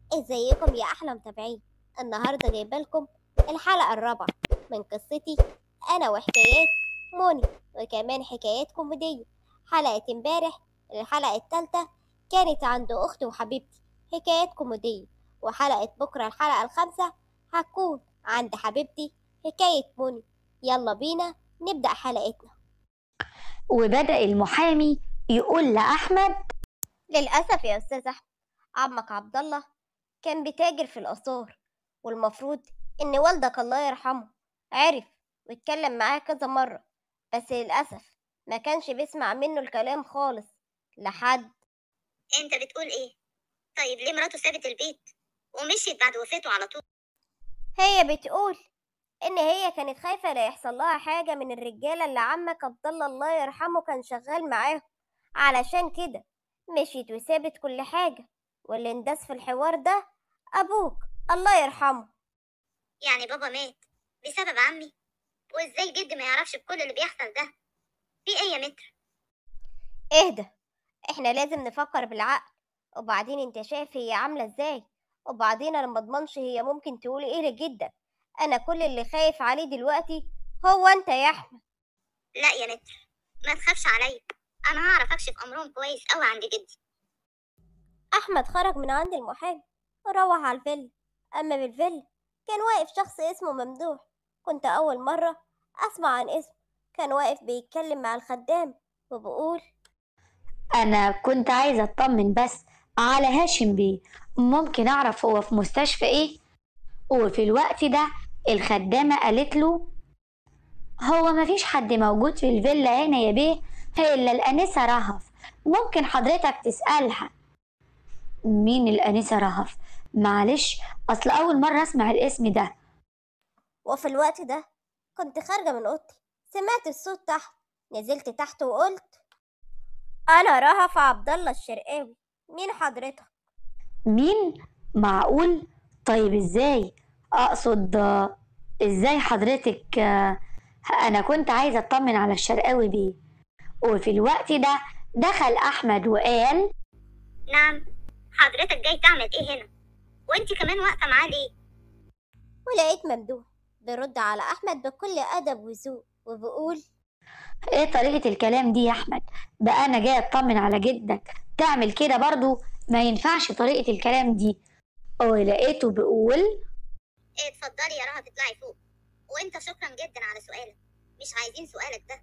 ازيكم يا احلى متابعين النهارده جايبه لكم الحلقه الرابعه من قصتي انا وحكايات موني وكمان حكايات كوميديه حلقه امبارح الحلقه الثالثه كانت عند اختي وحبيبتي حكايات كوميديه وحلقه بكره الحلقه الخامسه هتكون عند حبيبتي حكايه موني يلا بينا نبدا حلقتنا وبدأ المحامي يقول لأحمد للاسف يا استاذ احمد عمك عبد الله كان بيتاجر في الآثار والمفروض إن والدك الله يرحمه عرف واتكلم معاه كذا مرة بس للأسف ما كانش بيسمع منه الكلام خالص لحد انت بتقول ايه طيب ليه مراته سابت البيت ومشيت بعد وفاته على طول هي بتقول إن هي كانت خايفة لا يحصل لها حاجة من الرجالة اللي عمك عبد الله الله يرحمه كان شغال معاهم علشان كده مشيت وسابت كل حاجة واللي انداس في الحوار ده أبوك الله يرحمه يعني بابا مات بسبب عمي وازاي جد ما يعرفش بكل اللي بيحصل ده في ايه يا متر اهدى احنا لازم نفكر بالعقل وبعدين انت شايف هي عاملة ازاي وبعدين انا مضمنش هي ممكن تقول ايه لجدك انا كل اللي خايف عليه دلوقتي هو انت يا احمد لا يا متر ما تخافش عليا انا هعرف اكشف امرهم كويس قوي عند جدي احمد خرج من عند المحامي وروح على الفيلا اما بالفيلا كان واقف شخص اسمه ممدوح كنت اول مرة اسمع عن اسمه كان واقف بيتكلم مع الخدام وبقول أنا كنت عايزة أطمن بس على هاشم بيه ممكن أعرف هو في مستشفى إيه وفي الوقت ده الخدامة قالت له هو مفيش حد موجود في الفيلا هنا يا بيه إلا الأنسة رهف ممكن حضرتك تسألها مين الأنسة رهف معلش أصل أول مرة أسمع الاسم ده وفي الوقت ده كنت خارجة من أوضتي سمعت الصوت تحت نزلت تحت وقلت أنا رهف عبد الله الشرقاوي مين حضرتك؟ مين معقول طيب ازاي اقصد آه، ازاي حضرتك آه، انا كنت عايزه اطمن على الشرقاوي بيه وفي الوقت ده دخل احمد وقال نعم حضرتك جاي تعمل ايه هنا وانت كمان واقفه معاه ليه ولقيت ممدوح بيرد على أحمد بكل أدب وذوق وبقول ايه طريقه الكلام دي يا احمد ده انا جاي اطمن على جدك تعمل كده برضو ما ينفعش طريقه الكلام دي ولقيته بيقول ايه اتفضلي يا رهف اطلعي فوق وانت شكرا جدا على سؤالك مش عايزين سؤالك ده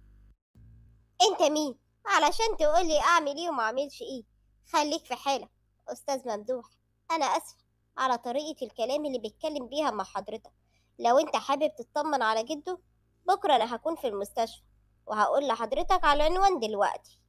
أنت مين؟ علشان تقولي أعمل إيه وما أعملش إيه خليك في حالك أستاذ ممدوح أنا أسفة على طريقة الكلام اللي بيتكلم بيها مع حضرتك لو أنت حابب تطمن على جده بكرة أنا هكون في المستشفى وهقول لحضرتك على العنوان دلوقتي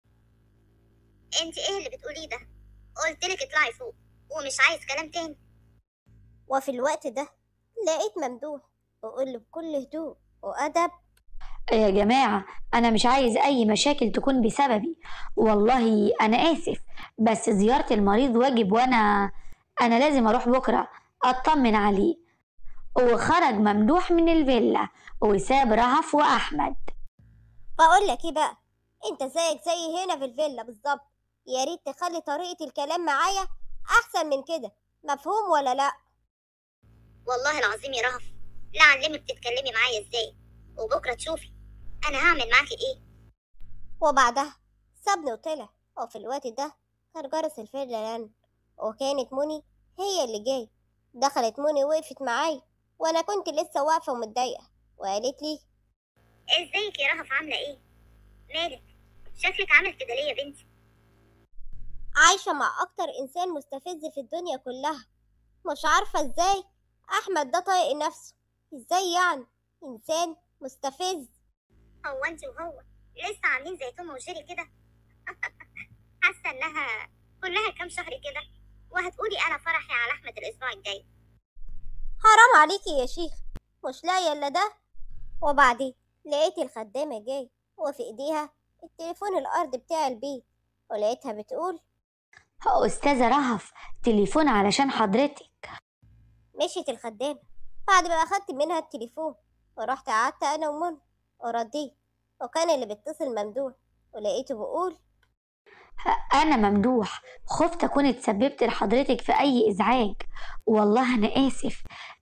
انت ايه اللي بتقوليه ده قلتلك اطلعي فوق ومش عايز كلام تاني وفي الوقت ده لقيت ممدوح بقول له بكل هدوء وأدب يا جماعة أنا مش عايز أي مشاكل تكون بسببي والله أنا آسف بس زيارة المريض واجب وأنا أنا لازم أروح بكرة أطمن عليه وخرج ممدوح من الفيلا وساب رهف وأحمد بقول لك ايه بقى انت زيك زي هنا في الفيلا بالظبط يا ريت تخلي طريقة الكلام معايا احسن من كده مفهوم ولا لا والله العظيم يا رهف لا علمك تتكلمي معايا ازاي وبكره تشوفي انا هعمل معاكي ايه وبعدها سابني وطلع وفي الوقت ده كان جرس الفيلا رن وكانت موني هي اللي جاي دخلت موني وقفت معايا وانا كنت لسه واقفة ومتضايقة وقالت لي ازيك يا رهف عامله ايه مالك شكلك عامل كده ليه يا بنتي عايشة مع أكتر إنسان مستفز في الدنيا كلها مش عارفة إزاي أحمد ده طايق نفسه إزاي يعني إنسان مستفز هو انت وهو لسه عاملين زي توم وجيري كده حاسه انها كلها كام شهر كده وهتقولي انا فرحي على احمد الاسبوع الجاي حرام عليكي يا شيخ مش لاقية إلا ده وبعدين لقيت الخدامة جاي وفي إيديها التليفون الأرض بتاع البيت ولقيتها بتقول أستاذة رهف تليفون علشان حضرتك مشيت الخدامة بعد ما أخدت منها التليفون ورحت قعدت أنا ومنى ورديت وكان اللي بيتصل ممدوح ولقيته بقول أنا ممدوح خفت أكون اتسببت لحضرتك في أي إزعاج والله أنا آسف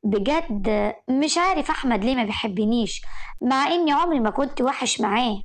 بجد مش عارف أحمد ليه ما بيحبنيش مع إني عمري ما كنت وحش معاه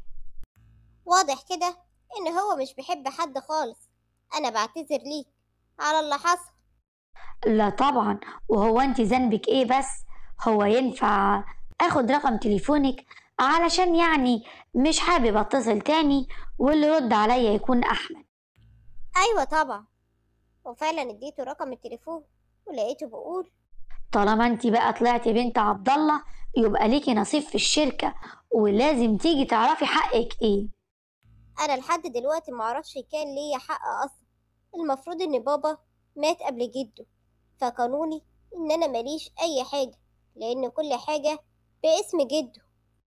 واضح كده إن هو مش بيحب حد خالص أنا بعتذر ليك على اللي حصل لا طبعا وهو أنت ذنبك إيه بس هو ينفع أخد رقم تليفونك علشان يعني مش حابب أتصل تاني واللي يرد عليا يكون أحمد أيوة طبعا وفعلا اديته رقم التليفون ولقيته بيقول طالما انت بقى طلعتي بنت عبد الله يبقى ليكي نصيب في الشركة ولازم تيجي تعرفي حقك ايه أنا لحد دلوقتي معرفش كان ليا حق أصلا المفروض إن بابا مات قبل جده فقانوني إن أنا ماليش أي حاجة لأن كل حاجة باسم جده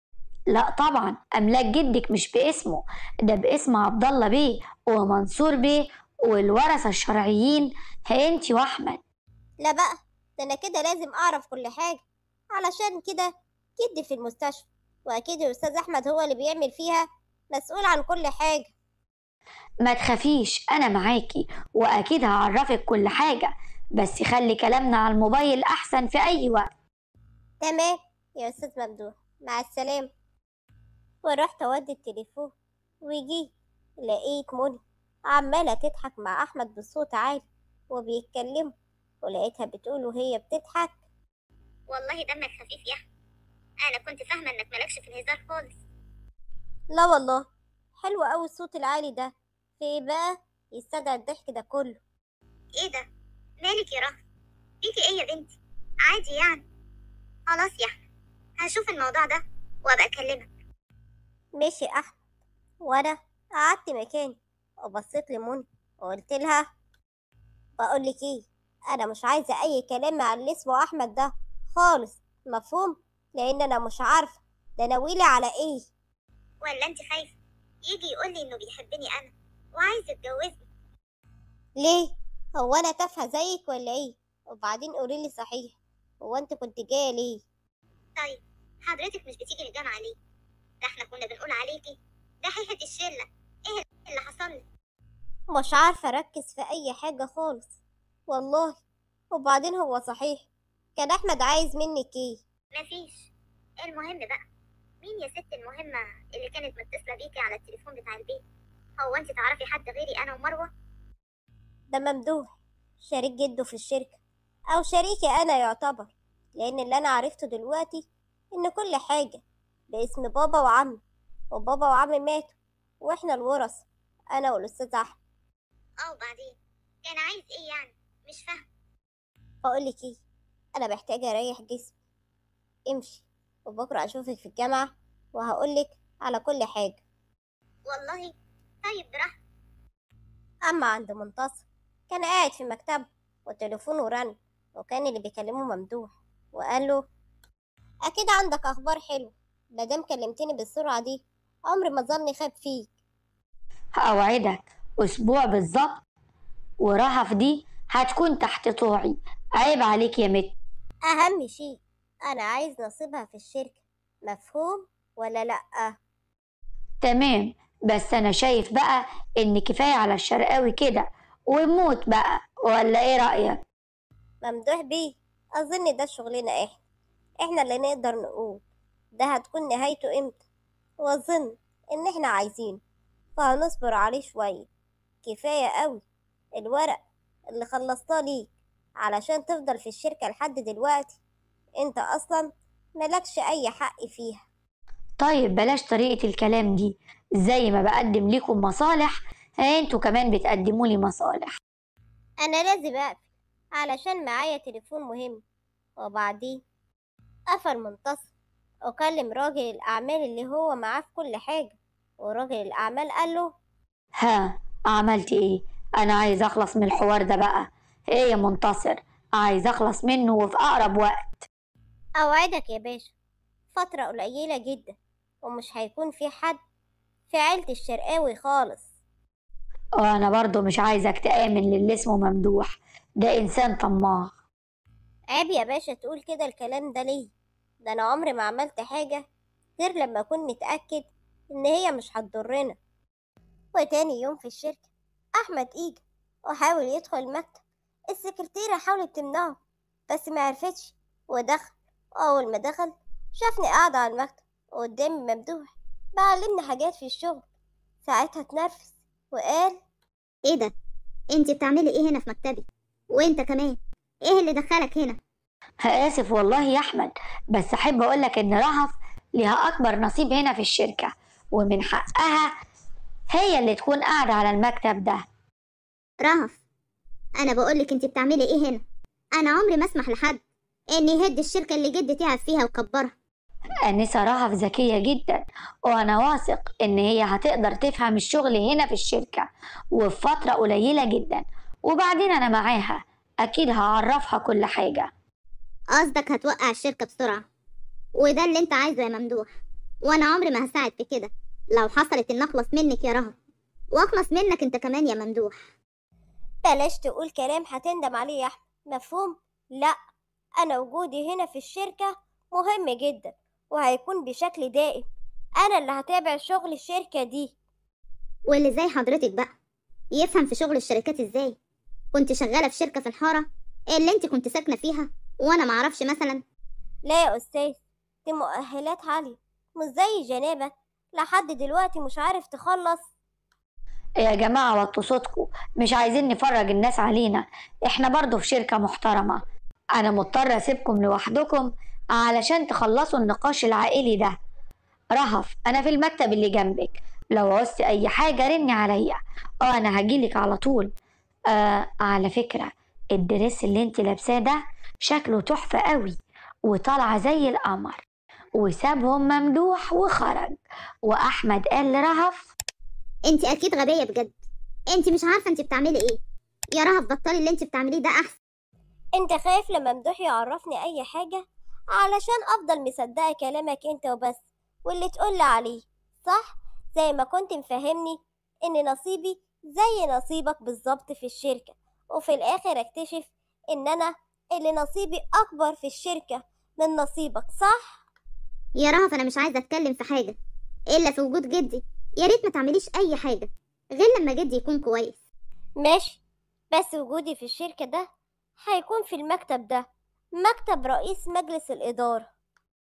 لا طبعا املاك جدك مش باسمه ده باسم عبد الله بيه ومنصور بيه والورثة الشرعيين انت واحمد لا بقى ده أنا كده لازم أعرف كل حاجة علشان كده جدي في المستشفى وأكيد الأستاذ أحمد هو اللي بيعمل فيها مسؤول عن كل حاجة ما تخافيش انا معاكي واكيد هعرفك كل حاجة بس خلي كلامنا على الموبايل احسن في اي وقت تمام يا أستاذ ممدوح مع السلامة ورحت أودي التليفون وجي لقيت منى عمالة تضحك مع أحمد بصوت عالي وبيتكلموا ولقيتها بتقول وهي بتضحك والله دمك خفيف يا أحمد أنا كنت فاهمة إنك مالكش في الهزار خالص لا والله حلو أوي الصوت العالي ده في إيه بقى يستدعي الضحك ده كله إيه ده؟ مالك يا رهف؟ فيكي إيه يا بنتي؟ عادي يعني خلاص يا أحمد هشوف الموضوع ده وأبقى أكلمك ماشي يا أحمد وأنا قعدت مكاني وبصيت لمنى وقلت لها بقولك إيه أنا مش عايزة أي كلام مع اللي اسمه أحمد ده خالص مفهوم لأن أنا مش عارفة ده ناويلي على إيه ولا أنت خايفة يجي يقول لي إنه بيحبني أنا وعايز يتجوزني ليه هو أنا تافهة زيك ولا إيه وبعدين قوليلي صحيح هو أنت كنت جاية ليه طيب حضرتك مش بتيجي الجامعة ليه؟ ده احنا كنا بنقول عليكي دحيحة الشلة ايه اللي حصل لك؟ مش عارفة أركز في أي حاجة خالص والله وبعدين هو صحيح كان أحمد عايز منك إيه مفيش المهم بقى مين يا ست المهمة اللي كانت متصلة بيكي على التليفون بتاع البيت؟ هو انت تعرفي حد غيري انا ومروة؟ ده ممدوح شريك جده في الشركة أو شريكي أنا يعتبر لأن اللي أنا عرفته دلوقتي إن كل حاجة باسم بابا وعمي وبابا وعمي ماتوا وإحنا الورث أنا والأستاذ أحمد اه وبعدين كان عايز ايه يعني؟ مش فاهمة بقولك إيه أنا محتاجة أريح جسمي امشي وبكرة أشوفك في الجامعة وهقولك على كل حاجة والله طيب براحتك أما عند منتصر كان قاعد في مكتبه وتليفونه رن وكان اللي بيكلمه ممدوح وقال له أكيد عندك أخبار حلوة مادام كلمتني بالسرعة دي عمري ما ظني خاب فيك أوعدك أسبوع بالظبط ورهف دي هتكون تحت طوعي عيب عليك يا مت أهم شيء أنا عايز نصيبها في الشركة مفهوم ولا لأ تمام بس أنا شايف بقى إن كفاية على الشرقاوي كده وموت بقى ولا إيه رأيك؟ ممدوح بيه أظن ده شغلنا إحنا إحنا اللي نقدر نقول ده هتكون نهايته إمتى وأظن إن إحنا عايزينه فهنصبر عليه شوية كفاية قوي الورق اللي خلصتاه ليك علشان تفضل في الشركة لحد دلوقتي انت اصلا ملكش اي حق فيها طيب بلاش طريقة الكلام دي زي ما بقدم لكم مصالح انتوا كمان بتقدموا لي مصالح انا لازم اقفل علشان معايا تليفون مهم وبعدين قفل منتصر وكلم راجل الاعمال اللي هو معاه في كل حاجة وراجل الاعمال قال له ها عملت ايه انا عايز اخلص من الحوار ده بقى ايه يا منتصر عايز اخلص منه وفي اقرب وقت اوعدك يا باشا فترة قليلة جدا ومش هيكون في حد في عيلة الشرقاوي خالص وانا برضو مش عايزك تآمن للي اسمه ممدوح ده انسان طماع عيب يا باشا تقول كده الكلام ده ليه ده انا عمري ما عملت حاجة غير لما اكون متأكد ان هي مش هتضرنا وتاني يوم في الشركة أحمد إيجا وحاول يدخل المكتب السكرتيرة حاولت تمنعه بس ما عرفتش ودخل وأول ما دخل شافني قاعدة على المكتب وقدامي ممدوح بعلمني حاجات في الشغل ساعتها اتنرفز وقال ايه ده انت بتعملي ايه هنا في مكتبي وانت كمان ايه اللي دخلك هنا آسف والله يا أحمد بس أحب أقولك إن رهف ليها أكبر نصيب هنا في الشركة ومن حقها هي اللي تكون قاعدة على المكتب ده رهف انا بقولك انت بتعملي ايه هنا انا عمري ما اسمح لحد ان يهد الشركه اللي جدي تعب فيها وكبرها أنسة رهف ذكية جدا وأنا واثق إن هي هتقدر تفهم الشغل هنا في الشركة وفي فترة قليلة جدا وبعدين أنا معاها أكيد هعرفها كل حاجة قصدك هتوقع الشركه بسرعه وده اللي انت عايزه يا ممدوح وانا عمري ما هساعد في كده لو حصلت ان اخلص منك يا رهف واخلص منك انت كمان يا ممدوح بلاش تقول كلام هتندم عليه يا أحمد مفهوم؟ لأ أنا وجودي هنا في الشركة مهم جدا وهيكون بشكل دائم أنا اللي هتابع شغل الشركة دي واللي زي حضرتك بقى يفهم في شغل الشركات ازاي كنت شغاله في شركه في الحاره اللي انت كنت ساكنه فيها وانا معرفش مثلا لا يا أستاذ دي مؤهلات عالية مش زي جنابك لحد دلوقتي مش عارف تخلص يا جماعة وطوا صوتكم مش عايزين نفرج الناس علينا احنا برضو في شركة محترمة أنا مضطرة أسيبكم لوحدكم علشان تخلصوا النقاش العائلي ده رهف أنا في المكتب اللي جنبك لو عوزتي أي حاجة رني عليا اه أنا هجيلك على طول آه على فكرة الدريس اللي انت لابساه ده شكله تحفة قوي وطالعة زي القمر وسابهم ممدوح وخرج وأحمد قال لرهف انت اكيد غبيه بجد انت مش عارفه انت بتعملي ايه يا رهف بطلي اللي انت بتعمليه ده احسن انت خايف لما ممدوح يعرفني اي حاجة علشان افضل مصدقة كلامك انت وبس واللي تقول عليه صح زي ما كنت مفهمني ان نصيبي زي نصيبك بالظبط في الشركة وفي الاخر اكتشف ان انا اللي نصيبي اكبر في الشركة من نصيبك صح يا رهف انا مش عايزه اتكلم في حاجه الا في وجود جدي يا ريت ما تعمليش اي حاجه غير لما جدي يكون كويس ماشي بس وجودي في الشركة ده هيكون في المكتب ده مكتب رئيس مجلس الإدارة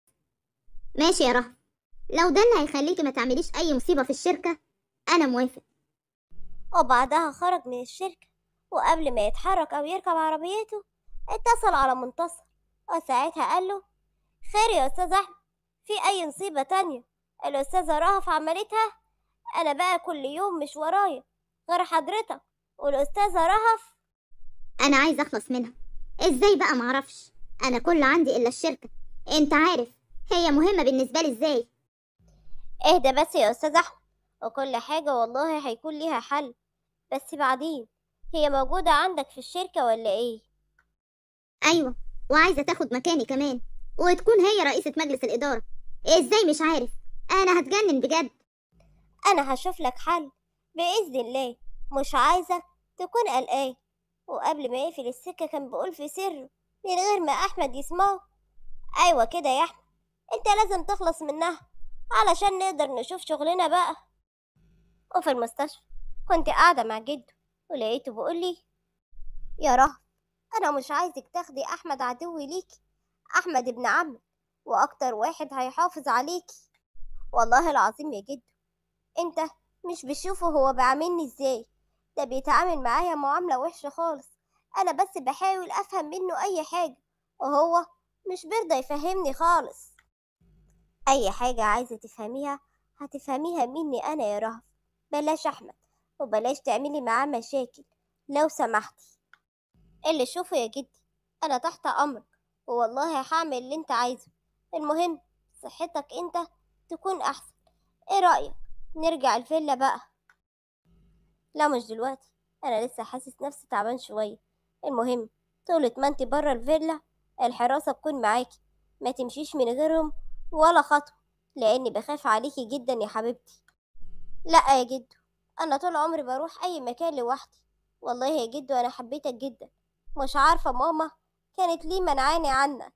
ماشي يا رهف لو ده اللي هيخليكي ما تعمليش اي مصيبه في الشركه انا موافق وبعدها خرج من الشركة وقبل ما يتحرك أو يركب عربيته اتصل على منتصر وساعتها قال له خير يا أستاذ أحمد في أي نصيبة تانية الأستاذة رهف عملتها أنا بقى كل يوم مش ورايا غير حضرتك والأستاذة رهف انا عايزه اخلص منها ازاي بقى معرفش انا كل عندي الا الشركه انت عارف هي مهمه بالنسبه لي ازاي اهدى بس يا أستاذ أحمد وكل حاجة والله هيكون ليها حل بس بعدين هي موجودة عندك في الشركة ولا إيه؟ ايوه وعايزه تاخد مكاني كمان وتكون هي رئيسه مجلس الاداره ازاي مش عارف انا هتجنن بجد أنا هشوف لك حل بإذن الله مش عايزك تكون قلقان وقبل ما يقفل السكة كان بيقول في سره من غير ما أحمد يسمعه أيوة كده يا أحمد أنت لازم تخلص منها علشان نقدر نشوف شغلنا بقى وفي المستشفى كنت قاعدة مع جده ولقيته بيقول لي يا رهف أنا مش عايزك تاخدي أحمد عدوي ليكي أحمد ابن عمك وأكتر واحد هيحافظ عليكي والله العظيم يا جدو انت مش بتشوفه هو بيعاملني ازاي ده بيتعامل معايا معاملة وحشة خالص انا بس بحاول افهم منه اي حاجة وهو مش بيرضى يفهمني خالص اي حاجة عايزة تفهميها هتفهميها مني انا يا رهف بلاش احمد وبلاش تعملي معاه مشاكل لو سمحتي اللي شوفه يا جدي انا تحت امرك والله هعمل اللي انت عايزه المهم صحتك انت تكون احسن ايه رأيك نرجع الفيلا بقى لا مش دلوقتي انا لسه حاسس نفسي تعبان شويه المهم طولة ما انت بره الفيلا الحراسه تكون معاكي ما تمشيش من غيرهم ولا خطوه لاني بخاف عليكي جدا يا حبيبتي لا يا جدو انا طول عمري بروح اي مكان لوحدي والله يا جدو انا حبيتك جدا مش عارفه ماما كانت ليه منعاني عنك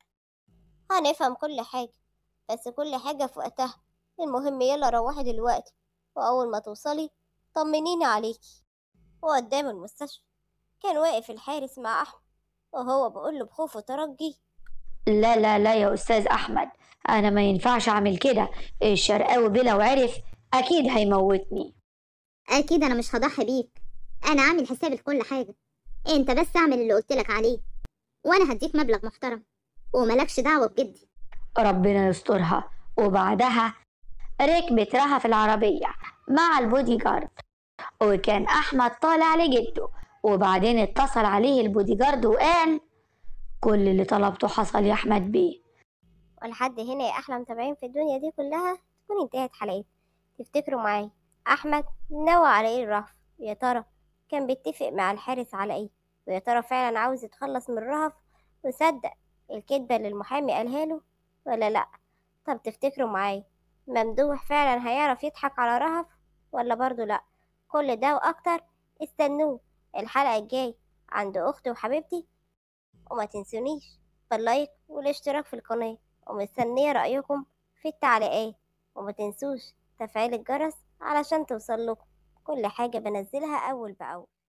هنفهم كل حاجه بس كل حاجه في وقتها المهم يلا روحي دلوقتي وأول ما توصلي طمنيني عليكي وقدام المستشفى كان واقف الحارس مع أحمد وهو بيقول له بخوف وترجي لا لا لا يا أستاذ أحمد أنا ما ينفعش أعمل كده الشرقاوي بيه لو عرف أكيد هيموتني اكيد انا مش هضحي بيك انا عامل حسابي لكل حاجه انت بس اعمل اللي قلتلك عليه وانا هديك مبلغ محترم وملكش دعوه بجدي ربنا يسترها وبعدها ركبت رهف العربية مع البودي جارد وكان أحمد طالع لجده وبعدين اتصل عليه البودي جارد وقال كل اللي طلبته حصل يا أحمد بيه ولحد هنا يا أحلى متابعين في الدنيا دي كلها تكون انتهت حلقتي تفتكروا معايا أحمد نوى على إيه الرهف يا ترى كان بيتفق مع الحارس على إيه ويا ترى فعلا عاوز يتخلص من الرهف وصدق الكدبة اللي المحامي قالها له ولا لأ طب تفتكروا معايا ممدوح فعلا هيعرف يضحك على رهف ولا برضو لأ كل ده وأكتر استنوه الحلقة الجاي عند أختي وحبيبتي وما تنسونيش باللايك والاشتراك في القناة ومستنية رأيكم في التعليقات وما تنسوش تفعيل الجرس علشان توصل لكم كل حاجة بنزلها أول بأول